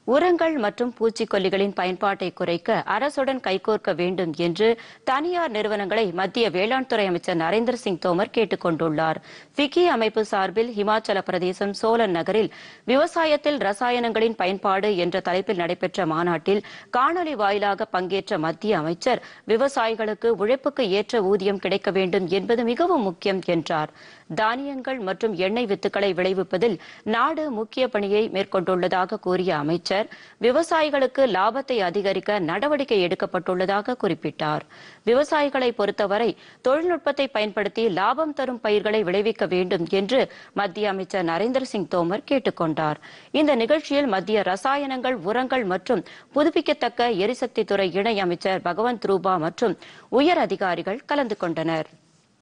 உரங்கள் மற்றும் பூச்சிக்கொல்லிகளின் பயன்பாட்டை குறைக்க அரசுடன் கைகோர்க்க வேண்டும் என்று தனியார் நிறுவனங்களை மத்திய வேளாண் துறை அமைச்சர் நரேந்திர சிங் தோமர் கேட்டுக் கொண்டுள்ளார் ஃபிக்கி அமைப்பு சார்பில் ஹிமாச்சல பிரதேசம் சோலன் நகரில் விவசாயத்தில் ரசாயனங்களின் பயன்பாடு என்ற தலைப்பில் நடைபெற்ற மாநாட்டில் காணொலி வாயிலாக பங்கேற்ற மத்திய அமைச்சர் விவசாயிகளுக்கு உழைப்புக்கு ஏற்ற ஊதியம் கிடைக்க வேண்டும் என்பது மிகவும் முக்கியம் என்றார் தானியங்கள் மற்றும் எண்ணெய் வித்துக்களை விளைவிப்பதில் நாடு முக்கிய பணியை மேற்கொண்டுள்ளதாக கூறிய அமைச்சர் விவசாயிகளுக்கு லாபத்தை அதிகரிக்க நடவடிக்கை எடுக்கப்பட்டுள்ளதாக குறிப்பிட்டார் விவசாயிகளை பொறுத்தவரை தொழில்நுட்பத்தை பயன்படுத்தி லாபம் தரும் பயிர்களை விளைவிக்க வேண்டும் என்று மத்திய அமைச்சர் நரேந்திர சிங் தோமர் கேட்டுக் கொண்டார் இந்த நிகழ்ச்சியில் மத்திய ரசாயனங்கள் உரங்கள் மற்றும் புதுப்பிக்கத்தக்க எரிசக்தி துறை இணை அமைச்சர் பகவந்த் ரூபா மற்றும் உயர் அதிகாரிகள் கலந்து கொண்டனர்